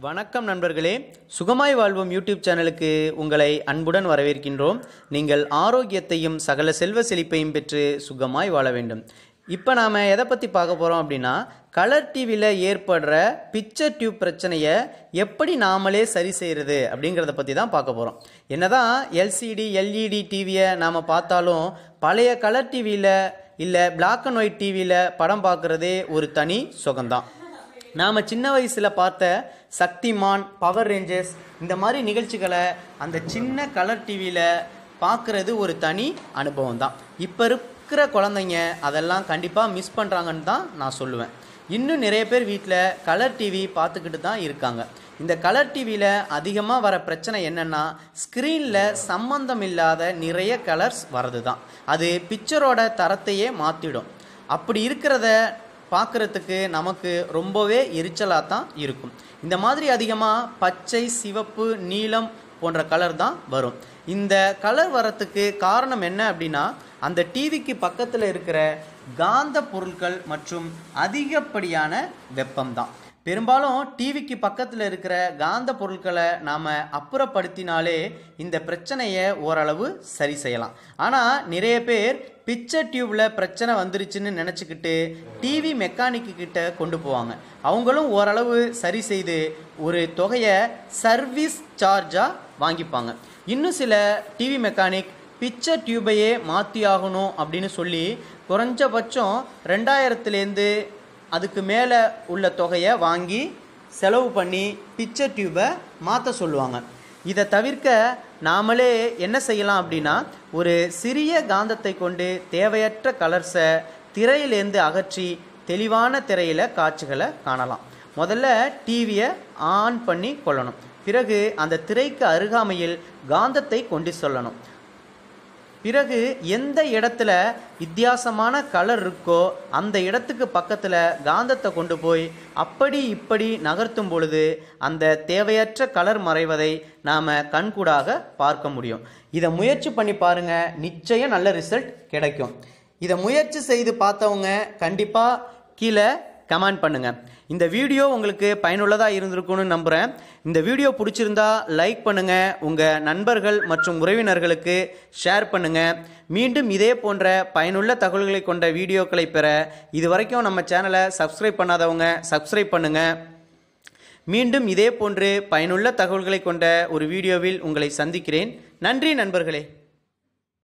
வணக்கம் நண்பர்களே சுகமாய் வாழ்வோம் யூடியூப் சேனலுக்கு உங்களை அன்புடன் வரவேற்கின்றோம் நீங்கள் ஆரோக்கியத்தையும் சகல செல்வ செழிப்பையும் பெற்று சுகமாய் வாழ வேண்டும் இப்போ நாம் எதை பற்றி பார்க்க போகிறோம் அப்படின்னா கலர் டிவியில் ஏற்படுற பிக்சர் டியூப் பிரச்சனையை எப்படி நாமளே சரி செய்கிறது அப்படிங்கிறத பற்றி தான் பார்க்க போகிறோம் என்னதான் எல்சிடி எல்இடி டிவியை நாம் பார்த்தாலும் பழைய கலர் டிவியில் இல்லை பிளாக் அண்ட் ஒயிட் டிவியில் படம் பார்க்குறதே ஒரு தனி சுகம்தான் நாம் சின்ன வயசில் பார்த்த சக்திமான் பவர் ரேஞ்சர்ஸ் இந்த மாதிரி நிகழ்ச்சிகளை அந்த சின்ன கலர் டிவியில் பார்க்குறது ஒரு தனி அனுபவம் தான் இப்போ இருக்கிற குழந்தைங்க அதெல்லாம் கண்டிப்பாக மிஸ் பண்ணுறாங்கன்னு தான் நான் சொல்லுவேன் இன்னும் நிறைய பேர் வீட்டில் கலர் டிவி பார்த்துக்கிட்டு தான் இருக்காங்க இந்த கலர் டிவியில் அதிகமாக வர பிரச்சனை என்னென்னா ஸ்க்ரீனில் சம்பந்தம் இல்லாத நிறைய கலர்ஸ் வரது தான் அது பிக்சரோட தரத்தையே மாற்றிடும் அப்படி இருக்கிறத பார்க்குறதுக்கு நமக்கு ரொம்பவே எரிச்சலாக தான் இருக்கும் இந்த மாதிரி அதிகமாக பச்சை சிவப்பு நீலம் போன்ற கலர் தான் வரும் இந்த கலர் வரத்துக்கு காரணம் என்ன அப்படின்னா அந்த டிவிக்கு பக்கத்தில் இருக்கிற காந்த பொருட்கள் மற்றும் அதிகப்படியான வெப்பம் தான் பெரும்பாலும் டிவிக்கு பக்கத்தில் இருக்கிற காந்த பொருட்களை நாம் அப்புறப்படுத்தினாலே இந்த பிரச்சனையை ஓரளவு சரி செய்யலாம் ஆனால் நிறைய பேர் பிக்சர் டியூப்பில் பிரச்சனை வந்துருச்சுன்னு நினச்சிக்கிட்டு டிவி மெக்கானிக்கு கிட்ட கொண்டு போவாங்க அவங்களும் ஓரளவு சரி செய்து ஒரு தொகையை சர்வீஸ் சார்ஜாக வாங்கிப்பாங்க இன்னும் சில டிவி மெக்கானிக் பிக்சர் டியூபையே மாற்றி ஆகணும் அப்படின்னு சொல்லி குறைஞ்சபட்சம் ரெண்டாயிரத்துலேருந்து அதுக்கு மேலே உள்ள தொகையை வாங்கி செலவு பண்ணி பிக்சர் டியூபை மாற்ற சொல்லுவாங்க இதை தவிர்க்க நாமளே என்ன செய்யலாம் அப்படின்னா ஒரு சிறிய காந்தத்தை கொண்டு தேவையற்ற கலர்ஸை திரையிலேருந்து அகற்றி தெளிவான திரையில் காட்சிகளை காணலாம் முதல்ல டிவியை ஆன் பண்ணி கொள்ளணும் பிறகு அந்த திரைக்கு அருகாமையில் காந்தத்தை கொண்டு சொல்லணும் பிறகு எந்த இடத்துல வித்தியாசமான கலர் இருக்கோ அந்த இடத்துக்கு பக்கத்தில் காந்தத்தை கொண்டு போய் அப்படி இப்படி நகர்த்தும் பொழுது அந்த தேவையற்ற கலர் மறைவதை நாம் கண்கூடாக பார்க்க முடியும் இதை முயற்சி பண்ணி பாருங்கள் நிச்சயம் நல்ல ரிசல்ட் கிடைக்கும் இதை முயற்சி செய்து பார்த்தவங்க கண்டிப்பாக கீழே கமெண்ட் பண்ணுங்கள் இந்த வீடியோ உங்களுக்கு பயனுள்ளதாக இருந்திருக்கும்னு நம்புகிறேன் இந்த வீடியோ பிடிச்சிருந்தா லைக் பண்ணுங்கள் உங்கள் நண்பர்கள் மற்றும் உறவினர்களுக்கு ஷேர் பண்ணுங்கள் மீண்டும் இதே போன்ற பயனுள்ள தகவல்களை கொண்ட வீடியோக்களை பெற இது வரைக்கும் நம்ம சேனலை சப்ஸ்கிரைப் பண்ணாதவங்க சப்ஸ்கிரைப் பண்ணுங்கள் மீண்டும் இதே போன்று பயனுள்ள தகவல்களை கொண்ட ஒரு வீடியோவில் உங்களை சந்திக்கிறேன் நன்றி நண்பர்களே